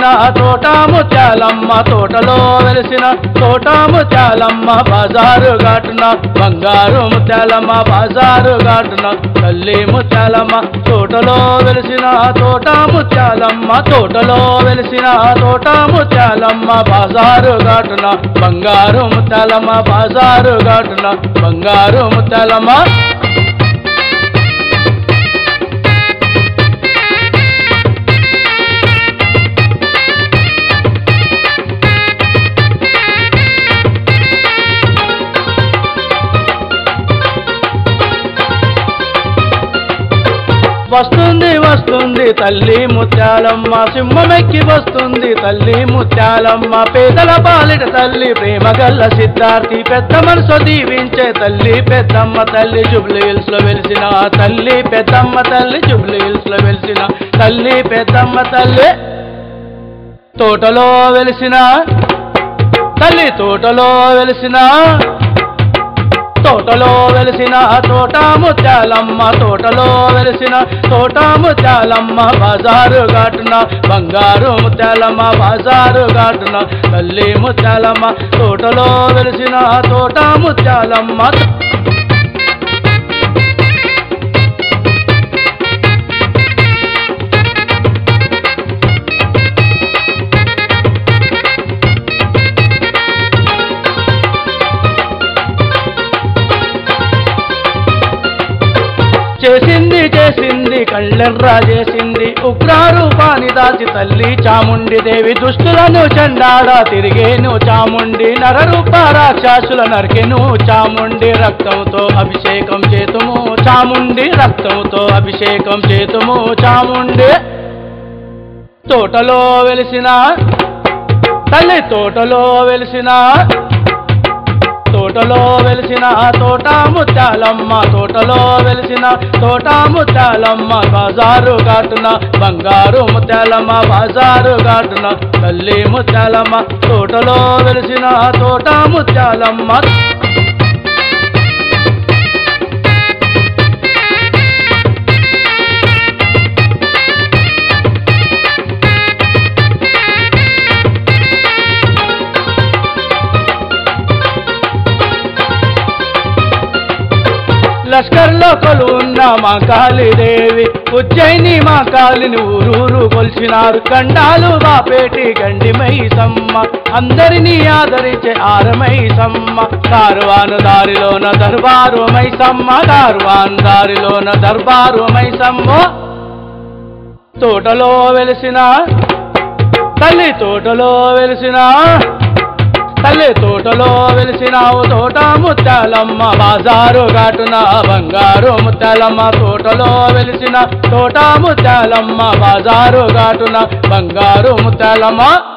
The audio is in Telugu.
తోట ముత్యాలమ్మ తోటలో వెలిసిన తోట ముత్యాలమ్మ బజారు ఘాటున బంగారు ముత్యాలమ్మ బజారు ఘాటున తల్లి ముత్యాలమ్మ తోటలో వెలిసిన తోట ముత్యాలమ్మ తోటలో వెలిసిన తోట ముత్యాలమ్మ బజారు ఘాటున బంగారు ముత్యాలమ్మ బజారు ఘాటున బంగారు ముత్యాలమ్మ వస్తుంది వస్తుంది తల్లి ముత్యాలమ్మ సింహమెక్కి వస్తుంది తల్లి ముత్యాలమ్మ పేదల పాలిట తల్లి ప్రేమ గల్ల సిద్ధార్థి పెద్ద మనసు దీవించే తల్లి పెద్దమ్మ తల్లి జుబ్లీ హిల్స్ లో వెలిసిన తల్లి పెద్దమ్మ తల్లి జుబ్లీ హిల్స్ లో వెలిసిన తల్లి పెద్దమ్మ తల్లి తోటలో వెలిసిన తల్లి తోటలో వెలిసిన తోటలో వెలిసిన తోట ముత్యాలమ్మ తోటలో వెలిసిన తోట ముత్యాలమ్మ బజారు ఘాటున బంగారు ముత్యాలమ్మ బజారు ఘాటున తల్లి ముత్యాలమ్మ తోటలో వెలిసిన తోట ముత్యాలమ్మ చేసింది చేసింది కళ్ళెర్రా చేసింది ఉగ్రారూపాన్ని దాచి తల్లి చాముండి దేవి దుష్టులను చండాడ తిరిగేను చాముండి నరరూప రాక్షసుల నరికెను చాముండి రక్తంతో అభిషేకం చేతుము చాముండి రక్తంతో అభిషేకం చేతుము చాముండి తోటలో వెలిసిన తల్లి తోటలో వెలిసిన తోటలో వెలిసిన తోట ముత్యాలమ్మ తోటలో వెలిసిన తోట ముత్యాలమ్మ బజారు కాటున బంగారు ముత్యాలమ్మ బజారు కాటున తల్లి ముత్యాలమ్మ తోటలో వెలిసిన తోట ముత్యాలమ్మ లష్కర్లో కొలువున్న మా కాళీదేవి ఉజ్జయిని మా కాలిని ఊరూరు కొలిచినారు గండాలు బాపేటి గండి మైసమ్మ అందరినీ ఆదరించే ఆరమైసమ్మ కార్వాను దారిలోన దర్బారు మైసమ్మ కార్వాన్ దారిలోన దర్బారు మైసమ్మ తోటలో వెలిసిన తల్లి తోటలో వెలిసిన తల్లి తోటలో వెలిసినావు తోట ముత్యాలమ్మ బాజారు ఘాటున బంగారు ముత్యాలమ్మ తోటలో వెలిసిన తోట ముత్యాలమ్మ బాజారు ఘాటున బంగారు ముత్యాలమ్మ